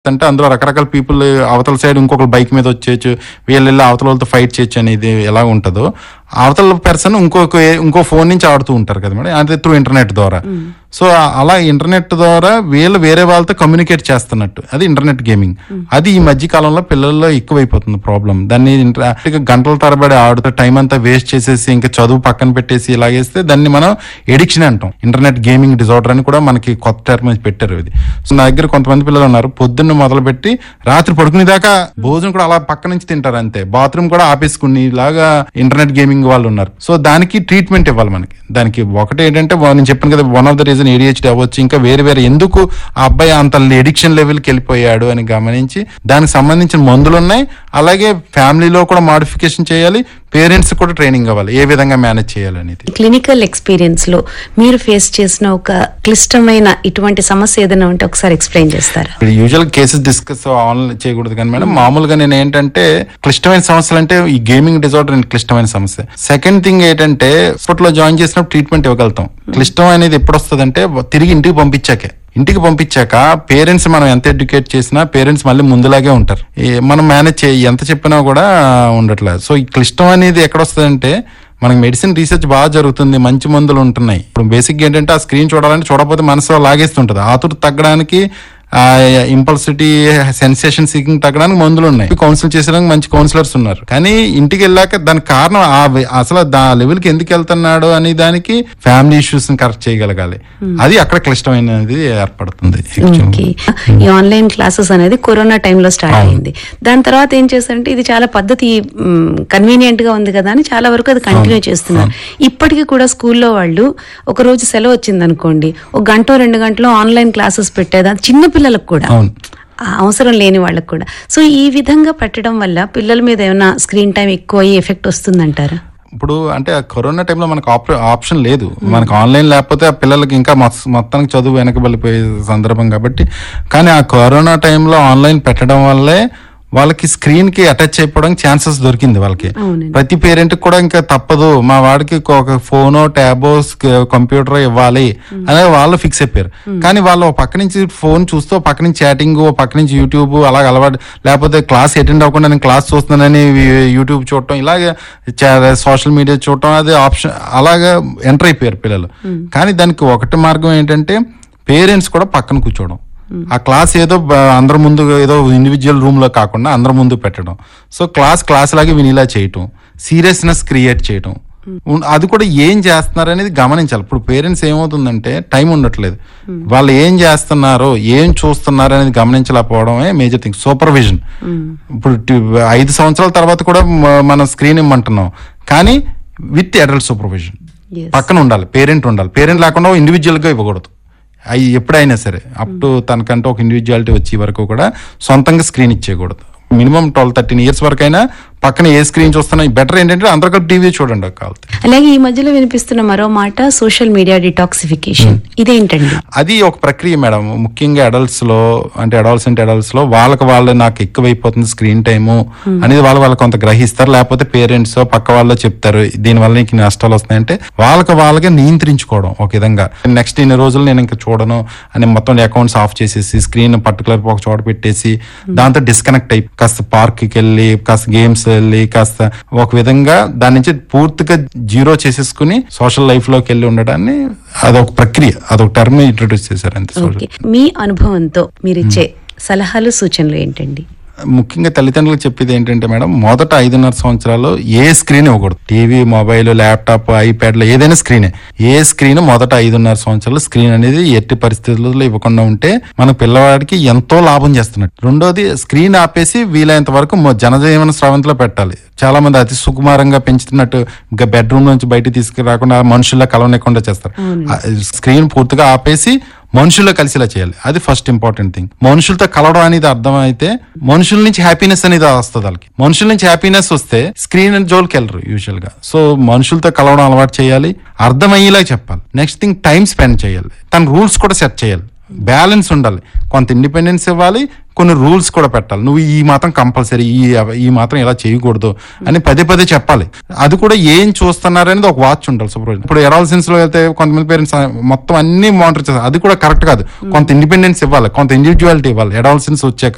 అంటే అందులో రకరకాల పీపుల్ అవతల సైడ్ ఇంకొక బైక్ మీద వచ్చేయచ్చు వీళ్ళు వెళ్ళి అవతల వాళ్ళతో ఫైట్ చేయొచ్చు అనేది ఎలా ఉంటుందో అవతల పర్సన్ ఇంకొక ఇంకో ఫోన్ నుంచి ఆడుతూ ఉంటారు కదా మేడం అంటే త్రూ ఇంటర్నెట్ ద్వారా సో అలా ఇంటర్నెట్ ద్వారా వీళ్ళు వేరే వాళ్ళతో కమ్యూనికేట్ చేస్తున్నట్టు అది ఇంటర్నెట్ గేమింగ్ అది ఈ మధ్య కాలంలో పిల్లల్లో ఎక్కువైపోతుంది ప్రాబ్లం దాన్ని ఇంటర్- ఇక గంటల తరబడి ఆడుతూ టైం అంతా వేస్ట్ చేసేసి ఇంకా చదువు పక్కన పెట్టేసి ఇలాగేస్తే దాన్ని మనం ఎడిక్షన్ అంటాం ఇంటర్నెట్ గేమింగ్ డిజార్డర్ అని కూడా మనకి కొత్త టర్మ్ పెట్టారు ఇది సో నా దగ్గర కొంతమంది పిల్లలు ఉన్నారు పొద్దున్న మొదలు పెట్టి రాత్రి పడుకునే దాకా భోజనం కూడా అలా పక్క నుంచి తింటారు అంతే బాత్రూమ్ కూడా ఆపేసుకుని ఇలాగా ఇంటర్నెట్ గేమింగ్ వాళ్ళు ఉన్నారు సో దానికి ట్రీట్మెంట్ ఇవ్వాలి మనకి దానికి ఒకటి ఏంటంటే వా- నేను చెప్పాను కదా one of the reason ADHD అవ్వచ్చు ఇంకా వేరే వేరే ఎందుకు ఆ అబ్బాయి అంత ఎడిక్షన్ లెవెల్కి వెళ్ళిపోయాడు అని గమనించి దానికి సంబంధించిన మందులు ఉన్నాయి అలాగే ఫ్యామిలీలో కూడా మాడిఫికేషన్ చేయాలి పేరెంట్స్ కూడా ట్రైనింగ్ అవ్వాలి ఏ విధంగా మేనేజ్ చేయాలనేది క్లినికల్ ఎక్స్పీరియన్స్ లో మీరు ఫేస్ చేసిన ఒక క్లిష్టమైన ఇటువంటి సమస్య ఏదైనా ఉంటే ఒకసారి ఎక్స్ప్లెయిన్ చేస్తారా ఇప్పుడు యూజువల్ కేసెస్ డిస్కస్ ఆన్లైన్ చేయకూడదు కానీ మేడం మామూలుగా నేను ఏంటంటే క్లిష్టమైన సమస్యలు అంటే ఈ గేమింగ్ డిజార్డర్ క్లిష్టమైన సమస్య సెకండ్ థింగ్ ఏంటంటే హాస్పిటల్లో జాయిన్ చేసినప్పుడు ట్రీట్మెంట్ ఇవ్వగలుగుతాం క్లిష్టం అనేది ఎప్పుడు వస్తుందంటే తిరిగి ఇంటికి పంపించాకే ఇంటికి పంపించాక పేరెంట్స్ మనం ఎంత ఎడ్యుకేట్ చేసినా పేరెంట్స్ మళ్ళీ ముందులాగే ఉంటారు ఈ మనం మేనేజ్ చేయి ఎంత చెప్పినా కూడా ఉండట్లేదు సో ఈ క్లిష్టం అనేది ఎక్కడ వస్తుందంటే మనకి మెడిసిన్ రీసెర్చ్ బాగా జరుగుతుంది మంచి మందులు ఉంటున్నాయి ఇప్పుడు బేసిక్ ఏంటంటే ఆ స్క్రీన్ చూడాలంటే చూడకపోతే మనసు లాగేస్తుంటది ఆతురు తగ్గడానికి ఆ ఇంపల్సిటీ సెన్సేషన్ సీకింగ్ తగ్గడానికి మందులు ఉన్నాయి కౌన్సిల్ చేసేదానికి మంచి కౌన్సిలర్స్ ఉన్నారు కానీ ఇంటికి వెళ్ళాక దానికి కారణం ఆ వే- అసలు దా లెవెల్ కి ఎందుకు వెళ్తున్నాడు అనే దానికి ఫ్యామిలీ ఇష్యూస్ ని కరెక్ట్ చేయగలగాలి అది అక్కడ క్లిష్టమైనది ఏర్పడుతుంది actually. ఓకే ఈ ఆన్లైన్ క్లాసెస్ అనేది కరోనా టైంలో స్టార్ట్ అయింది దాని తర్వాత ఏం చేశారంటే ఇది చాలా పద్ధతి కన్వీనియంట్ గా ఉంది కదా అని చాలా వరకు అది కంటిన్యూ చేస్తున్నారు ఇప్పటికీ కూడా స్కూల్లో వాళ్ళు ఒక రోజు సెలవు వచ్చింది అనుకోండి ఒక గంట రెండు గంటలు ఆన్లైన్ క్లాసెస్ పెట్టేదా చిన్న పిల్లలకు కూడా అవును ఆ అవసరం లేని వాళ్ళకు కూడా సో ఈ విధంగా పెట్టడం వల్ల పిల్లల మీద ఏమైనా స్క్రీన్ టైం ఎక్కువ అయ్యి ఎఫెక్ట్ వస్తుందంటారా ఇప్పుడు అంటే ఆ కరోనా టైంలో మనకు ఆప్- ఆప్షన్ లేదు మనకు ఆన్లైన్ లేకపోతే ఆ పిల్లలకి ఇంకా మొత్త- మొత్తానికి చదువు వెనకబడిపోయే సందర్భం కాబట్టి కానీ ఆ కరోనా టైంలో ఆన్లైన్ పెట్టడం వల్లే వాళ్ళకి స్క్రీన్ కి అటాచ్ అయిపోవడానికి ఛాన్సెస్ దొరికింది వాళ్ళకి అవునండి. ప్రతి పేరెంట్ కూడా ఇంకా తప్పదు మా వాడికి ఒక ఫోనో ట్యాబో కంప్యూటర్ ఇవ్వాలి అనేది వాళ్ళు ఫిక్స్ అయిపోయారు కానీ వాళ్ళు ఒక పక్క నుంచి ఫోన్ చూస్తూ ఒక పక్క నుంచి చాటింగ్ ఒక పక్క నుంచి యూట్యూబ్ అలాగ అలవాటు లేకపోతే క్లాస్ అటెండ్ అవ్వకుండా నేను క్లాస్ చూస్తున్నానని యూట్యూబ్ చూడటం ఇలాగే సోషల్ మీడియా చూడటం అది ఆప్షన్ అలాగా ఎంటర్ అయిపోయారు పిల్లలు కానీ దానికి ఒకటి మార్గం ఏంటంటే పేరెంట్స్ కూడా పక్కన కూర్చోవడం ఆ క్లాస్ ఏదో బ- అందరి ముందు ఏదో ఇండివిజువల్ రూమ్ లో కాకుండా అందరి ముందు పెట్టడం సో క్లాస్ క్లాస్ లాగే వినిలా చేయటం సీరియస్నెస్ క్రియేట్ చేయటం ఉన్- అది కూడా ఏం చేస్తున్నారు అనేది గమనించాలి ఇప్పుడు పేరెంట్స్ ఏమవుతుందంటే టైం ఉండట్లేదు వాళ్ళు ఏం చేస్తున్నారో ఏం చూస్తున్నారు అనేది గమనించలేకపోవడమే మేజర్ థింగ్ సూపర్విజన్ ఇప్పుడు టి- ఐదు సంవత్సరాల తర్వాత కూడా మ- మనం స్క్రీన్ ఇమ్మంటున్నాం కానీ విత్ అడల్ట్ సూపర్విజన్ Yes. పక్కన ఉండాలి పేరెంట్ ఉండాలి పేరెంట్ లేకుండా ఇండివిజువల్ గా ఇవ్వకూడదు అవి ఎప్పుడైనా సరే అప్ టు తనకంటూ ఒక ఇండివిజువాలిటీ వచ్చే వరకు కూడా సొంతంగా స్క్రీన్ ఇచ్చేయకూడదు మినిమం ట్వెల్వ్ థర్టీన్ ఇయర్స్ వరకు అయినా పక్కన ఏ స్క్రీన్ చూస్తున్నా బెటర్ ఏంటంటే అందరూ కలిపి టీవీ చూడండి కావాలి అలాగే ఈ మధ్యలో వినిపిస్తున్న మరో మాట సోషల్ మీడియా డిటాక్సిఫికేషన్ ఇదేంటండి అది ఒక ప్రక్రియ మేడం ముఖ్యంగా అడల్ట్స్ లో అంటే అడల్ట్స్ అడల్ట్స్ లో వాళ్ళకి వాళ్ళు నాకు ఎక్కువైపోతుంది స్క్రీన్ టైము అనేది వాళ్ళు వాళ్ళు కొంత గ్రహిస్తారు లేకపోతే పేరెంట్స్ పక్క వాళ్ళు చెప్తారు దీనివల్ల నీకు నష్టాలు వస్తున్నాయంటే వాళ్ళకి వాళ్ళకి నియంత్రించుకోవడం ఒక విధంగా నెక్స్ట్ ఇన్ని రోజులు నేను ఇంకా చూడను అని మొత్తం అకౌంట్స్ ఆఫ్ చేసేసి స్క్రీన్ పర్టికులర్ ఒక చోట పెట్టేసి దాంతో డిస్కనెక్ట్ అయి కాస్త పార్క్ కి వెళ్ళి కాస్త గేమ్స్ వెళ్ళి కాస్త ఒక విధంగా దాని నుంచి పూర్తిగా జీరో చేసేసుకుని సోషల్ లైఫ్ లోకి వెళ్ళి ఉండడాన్ని అదొక ప్రక్రియ అదొక టర్మ్ ఇంట్రొడ్యూస్ చేశారు అంతే social. ఓకే మీ అనుభవంతో మీరిచ్చే సలహాలు సూచనలు ఏంటండి ముఖ్యంగా తల్లిదండ్రులకు చెప్పేది ఏంటంటే మేడం మొదట ఐదున్నర సంవత్సరాలు ఏ స్క్రీన్ ఇవ్వకూడదు టీవీ మొబైల్ ల్యాప్టాప్ ఐప్యాడ్ లో ఏదైనా స్క్రీనే ఏ స్క్రీన్ మొదట ఐదున్నర సంవత్సరాలు స్క్రీన్ అనేది ఎట్టి పరిస్థితుల్లో ఇవ్వకుండా ఉంటే మన పిల్లవాడికి ఎంతో లాభం చేస్తున్నట్టు రెండోది స్క్రీన్ ఆపేసి వీలైనంత వరకు మొ- జనజీవన స్రవంతిలో పెట్టాలి చాలా మంది అతి సుకుమారంగా పెంచుతున్నట్టు ఇంకా బెడ్రూమ్ నుంచి బయటికి తీసుకురాకుండా మనుషుల్లో కలవనికుండా చేస్తారు ఆ స్క్రీన్ పూర్తిగా ఆపేసి మనుషుల్లో కలిసిలా చేయాలి అది ఫస్ట్ ఇంపార్టెంట్ థింగ్ మనుషులతో కలవడం అనేది అర్థమైతే మనుషుల నుంచి హ్యాపీనెస్ అనేది వస్తుంది వాళ్ళకి మనుషుల నుంచి హ్యాపీనెస్ వస్తే స్క్రీన్ జోలికి వెళ్ళరు యూజువల్ గా సో మనుషులతో కలవడం అలవాటు చేయాలి అర్థమయ్యేలా చెప్పాలి నెక్స్ట్ థింగ్ టైం స్పెండ్ చేయాలి తన రూల్స్ కూడా సెట్ చేయాలి బ్యాలెన్స్ ఉండాలి కొంత ఇండిపెండెన్స్ ఇవ్వాలి కొన్ని రూల్స్ కూడా పెట్టాలి నువ్వు ఈ మాత్రం కంపల్సరీ ఈ ఈ మాత్రం ఇలా చేయకూడదు అని పదే పదే చెప్పాలి అది కూడా ఏం చూస్తున్నారు అనేది ఒక వాచ్ ఉండాలి సూపర్వైజర్ ఇప్పుడు ఎరాల్సిన్స్ లో వెళ్తే కొంతమంది పేరెంట్స్ మొత్తం అన్ని మానిటర్ చేస్తారు అది కూడా కరెక్ట్ కాదు కొంత ఇండిపెండెన్స్ ఇవ్వాలి కొంత ఇండివిజువాలిటీ ఇవ్వాలి ఎడాల్సిన్స్ వచ్చాక